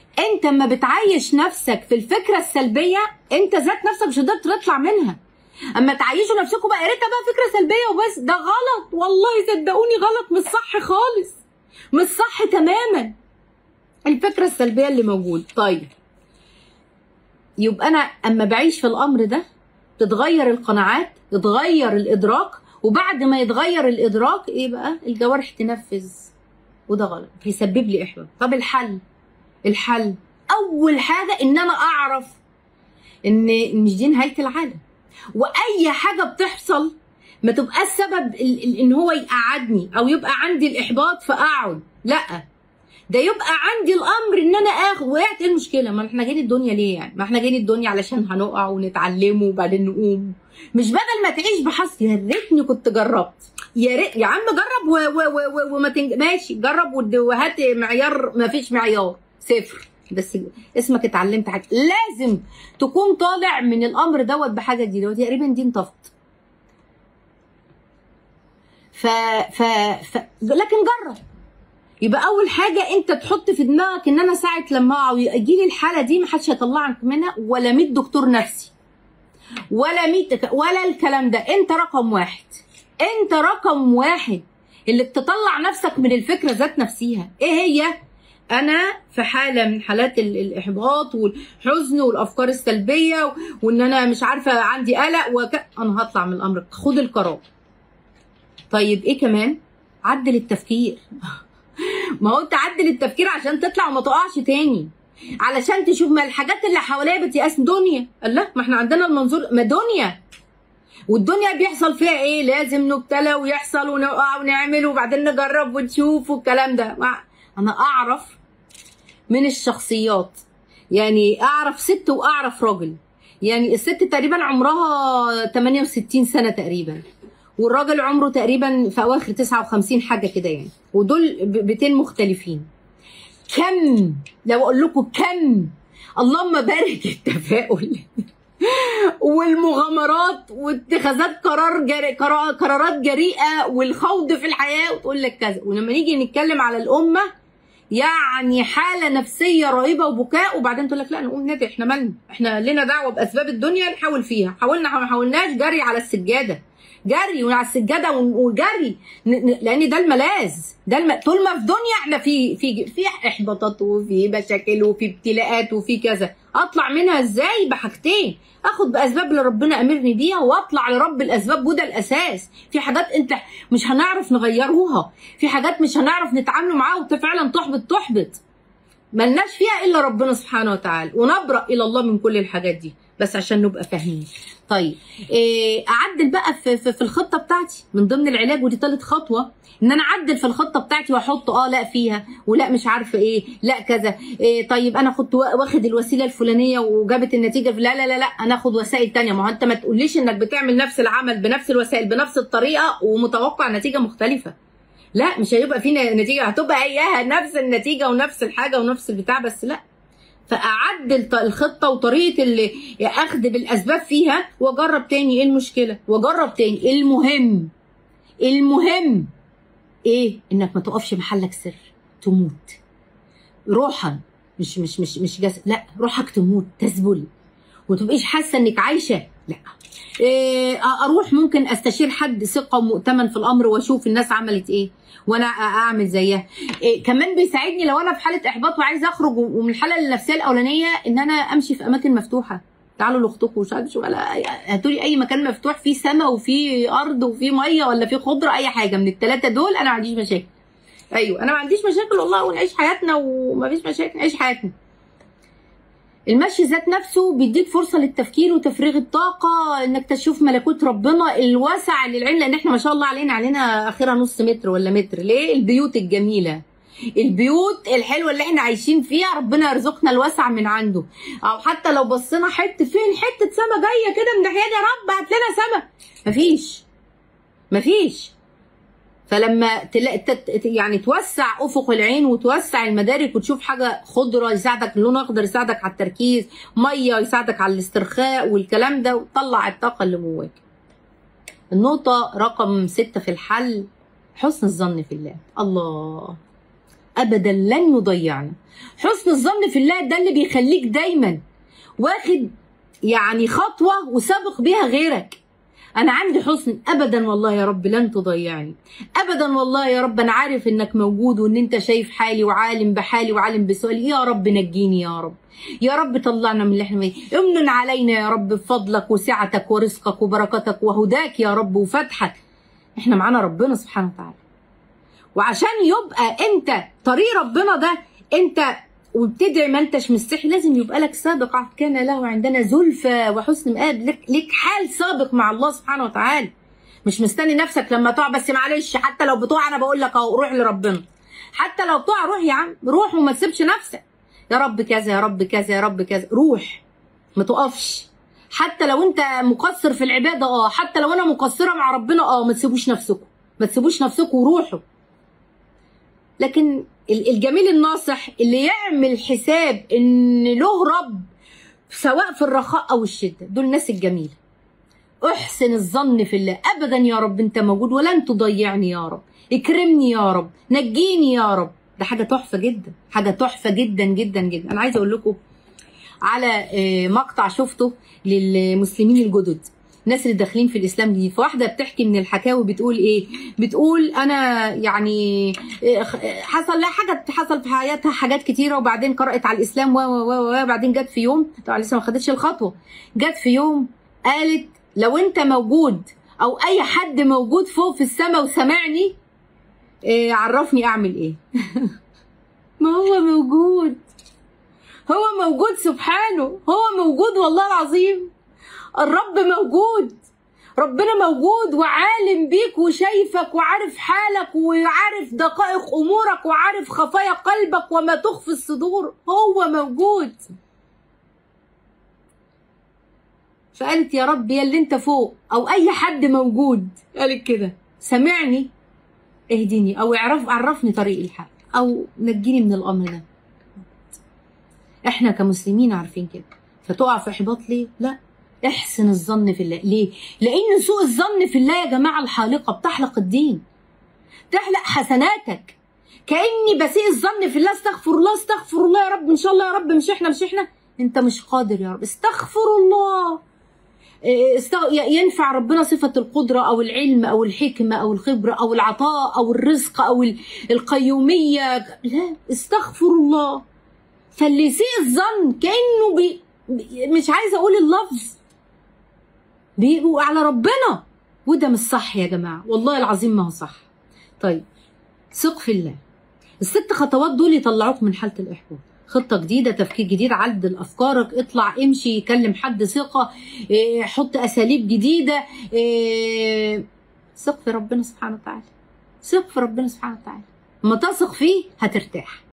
انت اما بتعيش نفسك في الفكره السلبيه انت ذات نفسك مش هتقدر تطلع منها اما تعيشوا نفسكم بقى يا ريتها بقى فكره سلبيه وبس ده غلط والله صدقوني غلط مش صح خالص مش صح تماما الفكره السلبيه اللي موجود طيب يبقى انا اما بعيش في الامر ده تتغير القناعات يتغير الادراك وبعد ما يتغير الادراك ايه بقى الجوارح تنفذ وده غلط بيسبب لي احباط طب الحل الحل اول حاجه ان انا اعرف ان مش دي نهايه العالم واي حاجه بتحصل ما تبقى السبب ال- ال- ان هو يقعدني او يبقى عندي الاحباط فاقعد لا ده يبقى عندي الامر ان انا اخد وقعت ايه المشكله ما احنا جايين الدنيا ليه يعني ما احنا جايين الدنيا علشان هنقع ونتعلمه وبعدين نقوم مش بدل ما تعيش بحظ يا ريتني كنت جربت يا ريت يا عم جرب و و و و وما تنج... ماشي جرب ود- وهات معيار ما فيش معيار صفر بس اسمك اتعلمت حاجه لازم تكون طالع من الامر دوت بحاجه جديده وتقريبا دي انطفت ف... ف... ف... لكن جرب يبقى اول حاجه انت تحط في دماغك ان انا ساعه لما اقع ويجي لي الحاله دي ما حدش هيطلعك منها ولا 100 دكتور نفسي ولا 100 ولا الكلام ده انت رقم واحد انت رقم واحد اللي بتطلع نفسك من الفكره ذات نفسها ايه هي انا في حاله من حالات ال- الاحباط والحزن والافكار السلبيه و- وان انا مش عارفه عندي قلق وك... انا هطلع من الامر خد القرار طيب ايه كمان عدل التفكير ما هو انت عدل التفكير عشان تطلع وما تقعش تاني علشان تشوف ما الحاجات اللي حواليا بتيأس دنيا الله ما احنا عندنا المنظور ما دنيا والدنيا بيحصل فيها ايه لازم نبتلى ويحصل ونقع ونعمل وبعدين نجرب ونشوف والكلام ده ما- انا اعرف من الشخصيات يعني اعرف ست واعرف راجل يعني الست تقريبا عمرها 68 سنه تقريبا والراجل عمره تقريبا في اواخر 59 حاجه كده يعني ودول ب- بيتين مختلفين كم لو اقول لكم كم اللهم بارك التفاؤل والمغامرات واتخاذات قرار جري قرا- قرارات جريئه والخوض في الحياه وتقول لك كذا ولما نيجي نتكلم على الامه يعني حاله نفسيه رهيبه وبكاء وبعدين تقول لك لا نقوم ندعي احنا مالنا احنا لنا دعوه باسباب الدنيا نحاول فيها حاولنا ما حاولناش جري على السجاده جري وعلى السجاده ون- وجري ن- ن- لان ده الملاذ ده الم... طول ما في دنيا احنا في في في احباطات وفي مشاكل وفي ابتلاءات وفي كذا اطلع منها ازاي بحاجتين اخد باسباب اللي ربنا امرني بيها واطلع لرب الاسباب وده الاساس في حاجات انت مش هنعرف نغيروها في حاجات مش هنعرف نتعاملوا معاها وفعلا تحبط تحبط ملناش فيها الا ربنا سبحانه وتعالى ونبرأ الى الله من كل الحاجات دي بس عشان نبقى فاهمين طيب إيه اعدل بقى في, في, في الخطه بتاعتي من ضمن العلاج ودي ثالث خطوه ان انا اعدل في الخطه بتاعتي واحط اه لا فيها ولا مش عارفه ايه لا كذا إيه طيب انا كنت وا- واخد الوسيله الفلانيه وجابت النتيجه لا لا لا لا انا اخد وسائل تانية ما هو انت ما تقوليش انك بتعمل نفس العمل بنفس الوسائل بنفس الطريقه ومتوقع نتيجه مختلفه لا مش هيبقى في نتيجه هتبقى اياها نفس النتيجه ونفس الحاجه ونفس البتاع بس لا فاعدل ط- الخطه وطريقه اللي اخذ بالاسباب فيها واجرب تاني ايه المشكله واجرب تاني المهم المهم ايه انك ما تقفش محلك سر تموت روحا مش مش مش مش جسد لا روحك تموت تذبل وتبقيش حاسه انك عايشه لا إيه اروح ممكن استشير حد ثقه ومؤتمن في الامر واشوف الناس عملت ايه وانا اعمل زيها إيه كمان بيساعدني لو انا في حاله احباط وعايزه اخرج ومن الحاله النفسيه الاولانيه ان انا امشي في اماكن مفتوحه تعالوا لاختكم مش عارف شو ولا هاتوا لي اي مكان مفتوح فيه سماء وفيه ارض وفيه ميه ولا فيه خضره اي حاجه من الثلاثه دول انا ما عنديش مشاكل ايوه انا ما عنديش مشاكل والله ونعيش حياتنا وما فيش مشاكل نعيش حياتنا المشي ذات نفسه بيديك فرصه للتفكير وتفريغ الطاقه انك تشوف ملكوت ربنا الواسع للعين لان احنا ما شاء الله علينا علينا اخرها نص متر ولا متر ليه البيوت الجميله البيوت الحلوه اللي احنا عايشين فيها ربنا يرزقنا الواسع من عنده او حتى لو بصينا حته فين حته سما جايه كده من ناحيه يا رب هات لنا سما مفيش مفيش فلما تلا... تت... يعني توسع افق العين وتوسع المدارك وتشوف حاجه خضره يساعدك لون اخضر يساعدك على التركيز ميه يساعدك على الاسترخاء والكلام ده وتطلع الطاقه اللي جواك النقطه رقم ستة في الحل حسن الظن في الله الله ابدا لن يضيعنا حسن الظن في الله ده اللي بيخليك دايما واخد يعني خطوه وسابق بيها غيرك انا عندي حسن ابدا والله يا رب لن تضيعني ابدا والله يا رب انا عارف انك موجود وان انت شايف حالي وعالم بحالي وعالم بسؤالي يا رب نجيني يا رب يا رب طلعنا من اللي احنا فيه امن علينا يا رب بفضلك وسعتك ورزقك وبركتك وهداك يا رب وفتحك احنا معانا ربنا سبحانه وتعالى وعشان يبقى انت طريق ربنا ده انت وبتدعي ما انتش مستحي لازم يبقى لك سابق عهد كان له عندنا زلفى وحسن مآب لك لك حال سابق مع الله سبحانه وتعالى مش مستني نفسك لما تقع بس معلش حتى لو بتقع انا بقول لك اهو روح لربنا حتى لو بتقع روح يا عم روح وما تسيبش نفسك يا رب كذا يا رب كذا يا رب كذا روح ما تقفش حتى لو انت مقصر في العباده اه حتى لو انا مقصره مع ربنا اه ما تسيبوش نفسكم ما تسيبوش نفسكم وروحوا لكن الجميل الناصح اللي يعمل حساب ان له رب سواء في الرخاء او الشده دول الناس الجميله احسن الظن في الله ابدا يا رب انت موجود ولن تضيعني يا رب اكرمني يا رب نجيني يا رب ده حاجه تحفه جدا حاجه تحفه جدا جدا جدا انا عايزه اقول لكم على مقطع شفته للمسلمين الجدد الناس اللي داخلين في الاسلام دي فواحده بتحكي من الحكاوي بتقول ايه بتقول انا يعني حصل لها حاجه حصل في حياتها حاجات كتيره وبعدين قرات على الاسلام و و وبعدين جت في يوم طبعا لسه ما خدتش الخطوه جت في يوم قالت لو انت موجود او اي حد موجود فوق في السماء وسمعني إيه عرفني اعمل ايه ما هو موجود هو موجود سبحانه هو موجود والله العظيم الرب موجود ربنا موجود وعالم بيك وشايفك وعارف حالك وعارف دقائق امورك وعارف خفايا قلبك وما تخفي الصدور هو موجود فقالت يا رب يا اللي انت فوق او اي حد موجود قالت كده سمعني اهديني او اعرف عرفني طريق الحق او نجيني من الامر ده احنا كمسلمين عارفين كده فتقع في احباط ليه لا احسن الظن في الله ليه لان سوء الظن في الله يا جماعه الحالقه بتحلق الدين تحلق حسناتك كاني بسيء الظن في الله استغفر الله استغفر الله يا رب ان شاء الله يا رب مش احنا مش احنا انت مش قادر يا رب استغفر الله استغ... ينفع ربنا صفة القدرة أو العلم أو الحكمة أو الخبرة أو العطاء أو الرزق أو القيومية لا استغفر الله فاللي يسيء الظن كأنه بي... مش عايزة أقول اللفظ بيبقوا على ربنا وده مش صح يا جماعة والله العظيم ما هو صح طيب ثق في الله الست خطوات دول يطلعوك من حالة الإحباط خطه جديده تفكير جديد عدل افكارك اطلع امشي كلم حد ثقه إيه، حط اساليب جديده إيه، ثق في ربنا سبحانه وتعالى ثق في ربنا سبحانه وتعالى ما تثق فيه هترتاح